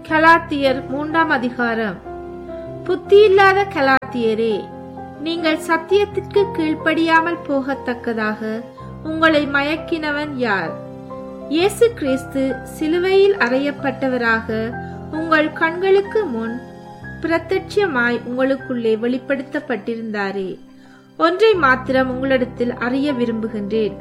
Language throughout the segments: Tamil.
கலாத்தியர் மூன்றாம் அதிகாரம் புத்தியில்லாத கலாத்தியரே நீங்கள் சத்தியத்திற்கு கீழ்ப்படியாமல் போகத்தக்கதாக உங்களை மயக்கினவன் யார் இயேசு கிறிஸ்து சிலுவையில் அறையப்பட்டவராக உங்கள் கண்களுக்கு முன் பிரத்யட்சமாய் உங்களுக்குள்ளே வெளிப்படுத்தப்பட்டிருந்தாரே ஒன்றை மாத்திரம் உங்களிடத்தில் அறிய விரும்புகின்றேன்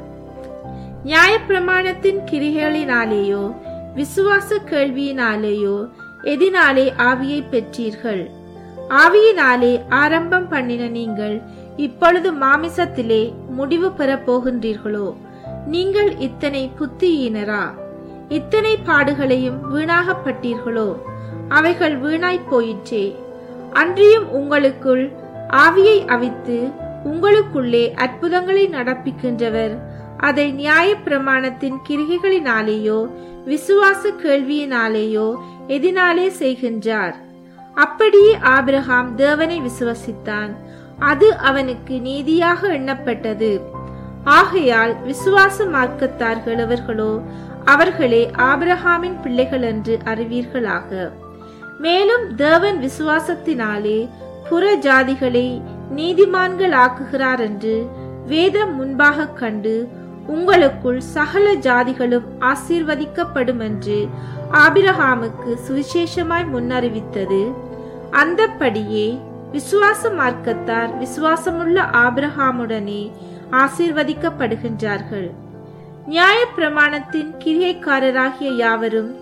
நியாயப்பிரமாணத்தின் கிரிகளினாலேயோ விசுவாச கேள்வியினாலேயோ எதினாலே ஆவியை பெற்றீர்கள் ஆவியினாலே ஆரம்பம் பண்ணின நீங்கள் இப்பொழுது மாமிசத்திலே முடிவு பெறப் போகின்றீர்களோ நீங்கள் இத்தனை புத்தியீனரா இத்தனை பாடுகளையும் வீணாகப்பட்டீர்களோ அவைகள் வீணாய்ப் போயிற்றே அன்றியும் உங்களுக்குள் ஆவியை அவித்து உங்களுக்குள்ளே அற்புதங்களை நடப்பிக்கின்றவர் அதை நியாய பிரமாணத்தின் கிரிகைகளினாலேயோ விசுவாச கேள்வியினாலேயோ எதினாலே செய்கின்றார் அப்படியே ஆபிரகாம் தேவனை விசுவசித்தான் அது அவனுக்கு நீதியாக எண்ணப்பட்டது ஆகையால் விசுவாச மார்க்கத்தார்கள் அவர்களோ அவர்களே ஆபிரகாமின் பிள்ளைகள் என்று அறிவீர்களாக மேலும் தேவன் விசுவாசத்தினாலே புற ஜாதிகளை நீதிமான்கள் ஆக்குகிறார் என்று வேதம் முன்பாக கண்டு உங்களுக்குள் சகல ஜாதிகளும் ஆசீர்வதிக்கப்படும் என்று ஆபிரகாமுக்கு சுவிசேஷமாய் முன்னறிவித்தது அந்தப்படியே விசுவாச மார்க்கத்தார் விசுவாசமுள்ள ஆபிரகாமுடனே ஆசீர்வதிக்கப்படுகின்றார்கள் நியாய பிரமாணத்தின் கிரியைக்காரராகிய யாவரும்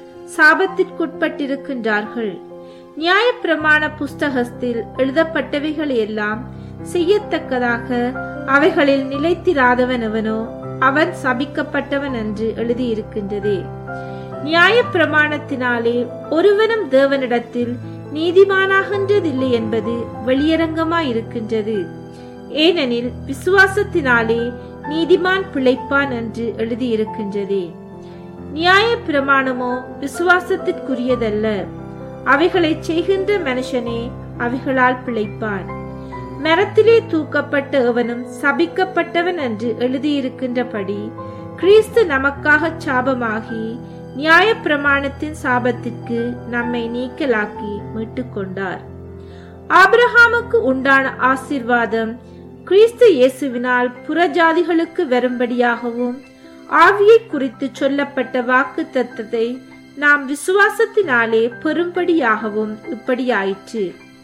சாபத்திற்குட்பட்டிருக்கின்றார்கள் நியாய பிரமாண புஸ்தகத்தில் எழுதப்பட்டவைகள் எல்லாம் செய்யத்தக்கதாக அவைகளில் நிலைத்திராதவன் அவனோ அவன் சபிக்கப்பட்டவன் என்று எழுதியிருக்கின்றதே நியாய பிரமாணத்தினாலே ஒருவனும் தேவனிடத்தில் நீதிமானாகின்றதில்லை என்பது வெளியரங்கமாயிருக்கின்றது ஏனெனில் விசுவாசத்தினாலே நீதிமான் பிழைப்பான் என்று எழுதியிருக்கின்றதே நியாய பிரமாணமோ விசுவாசத்திற்குரியதல்ல அவைகளை செய்கின்ற மனுஷனே அவைகளால் பிழைப்பான் மரத்திலே தூக்கப்பட்ட எவனும் சபிக்கப்பட்டவன் என்று எழுதியிருக்கின்றபடி கிறிஸ்து நமக்காக சாபமாகி நியாய பிரமாணத்தின் சாபத்திற்கு நம்மை நீக்கலாக்கி மீட்டுக் கொண்டார் ஆபிரஹாமுக்கு உண்டான ஆசிர்வாதம் கிறிஸ்து இயேசுவினால் புறஜாதிகளுக்கு வரும்படியாகவும் ஆவியை குறித்து சொல்லப்பட்ட வாக்கு தத்தத்தை நாம் விசுவாசத்தினாலே பெரும்படியாகவும் இப்படியாயிற்று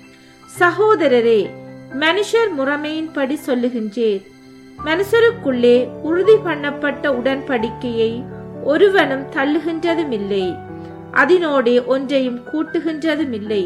சகோதரரே மனுஷர் முறைமையின்படி சொல்லுகின்றேன் மனுஷருக்குள்ளே உறுதி பண்ணப்பட்ட உடன்படிக்கையை ஒருவனும் தள்ளுகின்றதுமில்லை அதனோடே ஒன்றையும் கூட்டுகின்றதுமில்லை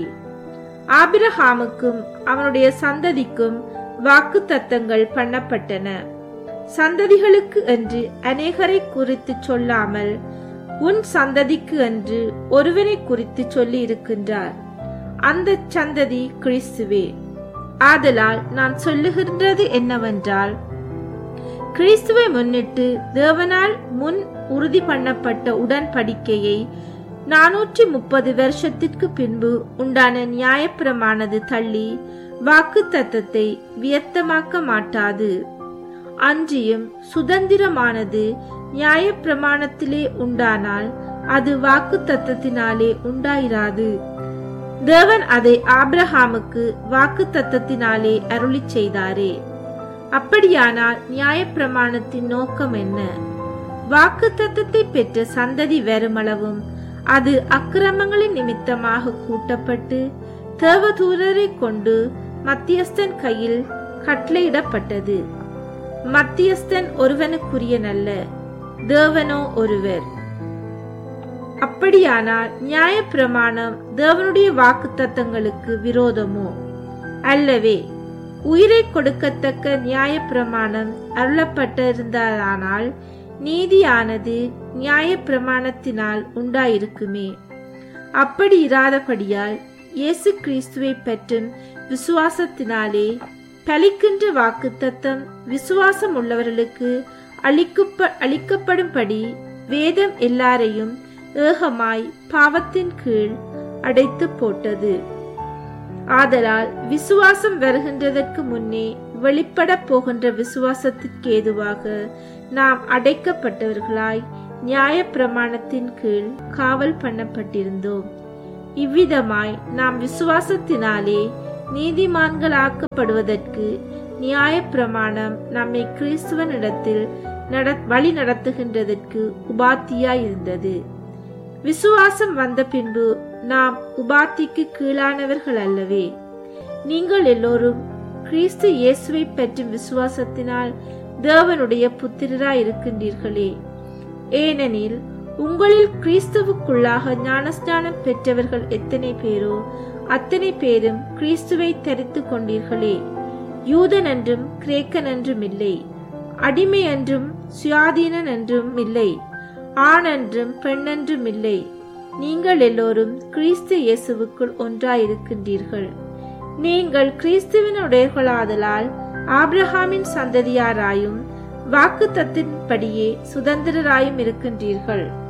ஆபிரஹாமுக்கும் அவனுடைய சந்ததிக்கும் வாக்கு தத்தங்கள் பண்ணப்பட்டன சந்ததிகளுக்கு என்று அநேகரை குறித்து சொல்லாமல் உன் சந்ததிக்கு என்று ஒருவனை குறித்து சொல்லி இருக்கின்றார் அந்த சந்ததி கிறிஸ்துவே ஆதலால் நான் சொல்லுகின்றது என்னவென்றால் கிறிஸ்துவை முன்னிட்டு தேவனால் முன் உறுதி பண்ணப்பட்ட உடன்படிக்கையை நானூற்றி முப்பது வருஷத்திற்கு பின்பு உண்டான நியாயப்பிரமானது தள்ளி வாக்கு தத்தத்தை வியர்த்தமாக்க மாட்டாது அன்றியும் சுதந்திரமானது நியாயப்பிரமாணத்திலே உண்டானால் அது வாக்கு தத்தத்தினாலே உண்டாயிராது தேவன் அதை ஆபிரஹாமுக்கு வாக்கு தத்தத்தினாலே அருளி செய்தாரே அப்படியானால் நியாயப்பிரமாணத்தின் நோக்கம் என்ன வாக்கு தத்தத்தை பெற்ற சந்ததி வருமளவும் அது அக்கிரமங்களின் நிமித்தமாக கூட்டப்பட்டு தேவதூரரை கொண்டு மத்தியஸ்தன் கையில் கட்டளையிடப்பட்டது மத்தியஸ்தன் ஒருவனுக்குரியனல்ல தேவனோ ஒருவர் அப்படியானால் நியாயப்பிரமாணம் தேவனுடைய வாக்கு தத்தங்களுக்கு விரோதமோ அல்லவே உயிரை கொடுக்கத்தக்க நியாயப்பிரமாணம் அருளப்பட்டிருந்ததானால் நீதியானது நியாயப்பிரமாணத்தினால் உண்டாயிருக்குமே அப்படி இராதபடியால் இயேசு கிறிஸ்துவை பற்றும் விசுவாசத்தினாலே பலிக்கின்ற வாக்கு தத்தம் விசுவாசம் உள்ளவர்களுக்கு அளிக்கப்ப அளிக்கப்படும்படி வேதம் எல்லாரையும் ஏகமாய் பாவத்தின் கீழ் அடைத்து போட்டது ஆதலால் விசுவாசம் வருகின்றதற்கு முன்னே வெளிப்பட போகின்ற விசுவாசத்திற்கு ஏதுவாக நாம் அடைக்கப்பட்டவர்களாய் நியாய பிரமாணத்தின் கீழ் காவல் பண்ணப்பட்டிருந்தோம் இவ்விதமாய் நாம் விசுவாசத்தினாலே நீதிமான்களாக்கப்படுவதற்கு நியாயப்பிரமாணம் நம்மை கிறிஸ்துவனிடத்தில் நட வழி நடத்துகின்றதற்கு உபாத்தியாய் இருந்தது விசுவாசம் வந்த பின்பு நாம் உபாத்திக்கு கீழானவர்கள் அல்லவே நீங்கள் எல்லோரும் கிறிஸ்து இயேசுவை பற்றும் விசுவாசத்தினால் தேவனுடைய புத்திரராய் இருக்கின்றீர்களே ஏனெனில் உங்களில் கிறிஸ்துவுக்குள்ளாக ஞானஸ்நானம் பெற்றவர்கள் எத்தனை பேரோ அத்தனை பேரும் கிறிஸ்துவை தரித்து கொண்டீர்களே யூதன் என்றும் கிரேக்கன் என்றும் இல்லை அடிமை என்றும் சுயாதீனன் என்றும் இல்லை ஆண் என்றும் பெண் என்றும் இல்லை நீங்கள் எல்லோரும் கிறிஸ்து இயேசுவுக்குள் ஒன்றாயிருக்கின்றீர்கள் நீங்கள் கிறிஸ்துவினுடையர்களாதலால் ஆபிரஹாமின் சந்ததியாராயும் வாக்குத்தத்தின்படியே சுதந்திரராயும் இருக்கின்றீர்கள்